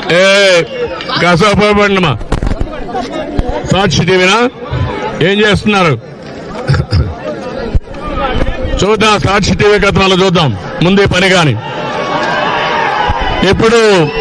ఏ కాసేపడమ్మా సాక్షి టీవీనా ఏం చేస్తున్నారు చూద్దాం సాక్షి టీవీ కథనాలు చూద్దాం ముందే పని కాని ఇప్పుడు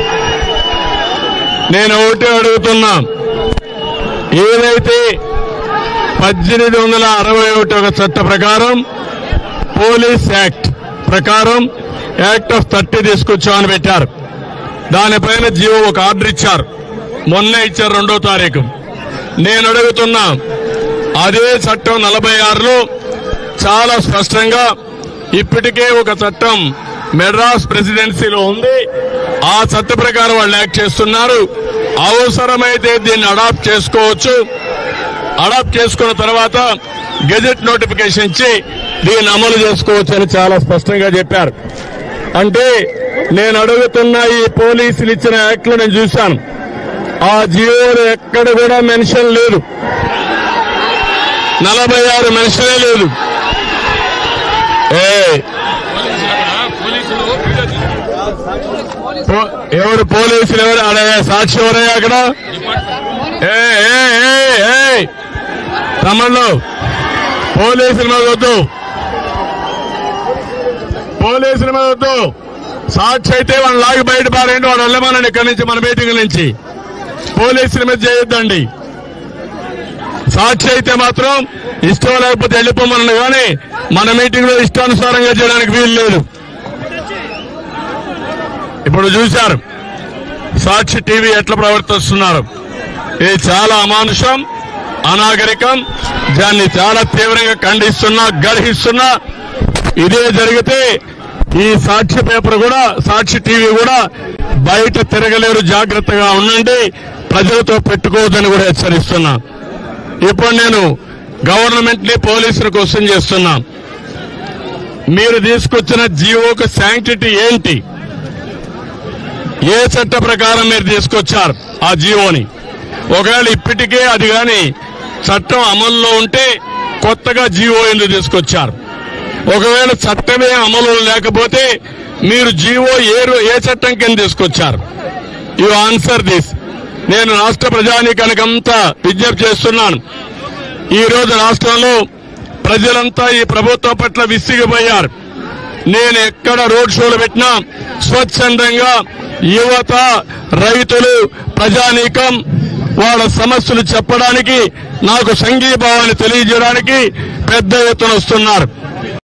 నేను ఒకటి అడుగుతున్నా ఏదైతే పద్దెనిమిది వందల అరవై ఒకటి ఒక చట్ట ప్రకారం పోలీస్ యాక్ట్ ప్రకారం యాక్ట్ ఆఫ్ థర్టీ తీసుకొచ్చామని పెట్టారు దానిపైన జీవో ఒక ఆర్డర్ ఇచ్చారు మొన్న ఇచ్చారు రెండో తారీఖు నేను అడుగుతున్నా అదే చట్టం నలభై ఆరులో చాలా స్పష్టంగా ఇప్పటికే ఒక చట్టం మెడ్రాస్ ప్రెసిడెన్సీలో ఉంది ఆ చట్ట ప్రకారం వాళ్ళు యాక్ట్ చేస్తున్నారు అవసరమైతే దీన్ని అడాప్ట్ చేసుకోవచ్చు అడాప్ట్ చేసుకున్న తర్వాత గెజెట్ నోటిఫికేషన్ ఇచ్చి దీన్ని అమలు చేసుకోవచ్చు అని చాలా స్పష్టంగా చెప్పారు అంటే నేను అడుగుతున్న ఈ పోలీసులు ఇచ్చిన యాక్ట్ లో నేను చూశాను ఆ జియోలో ఎక్కడ కూడా మెన్షన్ లేదు నలభై ఆరు మెన్షనే లేదు ఏ పో- ఎవరు పోలీసులు ఎవరు అడే సాక్షి ఎవరయ్యా అక్కడ ఏ ఏ ఏ ఏ తమ్ముళ్ళు పోలీసుల మీద వద్దు పోలీసుల మీద వద్దు సాక్షి అయితే వాళ్ళని లాగి బయట పారేయండి వాడు వెళ్ళమనండి ఇక్కడి నుంచి మన మీటింగ్ నుంచి పోలీసుల మీద చేయొద్దండి సాక్షి అయితే మాత్రం ఇష్టం లేకపోతే వెళ్ళిపోమనండి కానీ మన మీటింగ్ లో ఇష్టానుసారంగా చేయడానికి వీలు లేదు ఇప్పుడు చూశారు సాక్షి టీవీ ఎట్లా ప్రవర్తిస్తున్నారు ఇది చాలా అమానుషం అనాగరికం దాన్ని చాలా తీవ్రంగా ఖండిస్తున్నా గర్హిస్తున్నా ఇదే జరిగితే ఈ సాక్షి పేపర్ కూడా సాక్షి టీవీ కూడా బయట తిరగలేరు జాగ్రత్తగా ఉండండి ప్రజలతో పెట్టుకోవద్దని కూడా హెచ్చరిస్తున్నా ఇప్పుడు నేను గవర్నమెంట్ ని పోలీసులు క్వశ్చన్ చేస్తున్నా మీరు తీసుకొచ్చిన జీవోకు శాంక్టిటీ ఏంటి ఏ చట్ట ప్రకారం మీరు తీసుకొచ్చారు ఆ జీవోని ఒకవేళ ఇప్పటికే అది గాని చట్టం అమల్లో ఉంటే కొత్తగా జీవో ఎందుకు తీసుకొచ్చారు ఒకవేళ చట్టమే అమలు లేకపోతే మీరు జీవో ఏ రో- ఏ చట్టం కింద తీసుకొచ్చారు యు ఆన్సర్ దిస్ నేను రాష్ట్ర ప్రజానీకానికంతా విజ్ఞప్తి చేస్తున్నాను ఈ రోజు రాష్ట్రంలో ప్రజలంతా ఈ ప్రభుత్వం పట్ల విసిగిపోయారు నేను ఎక్కడ రోడ్ షోలు పెట్టినా స్వచ్ఛందంగా యువత రైతులు ప్రజానీకం వాళ్ళ సమస్యలు చెప్పడానికి నాకు సంఘీభావాన్ని తెలియజేయడానికి పెద్ద ఎత్తున వస్తున్నారు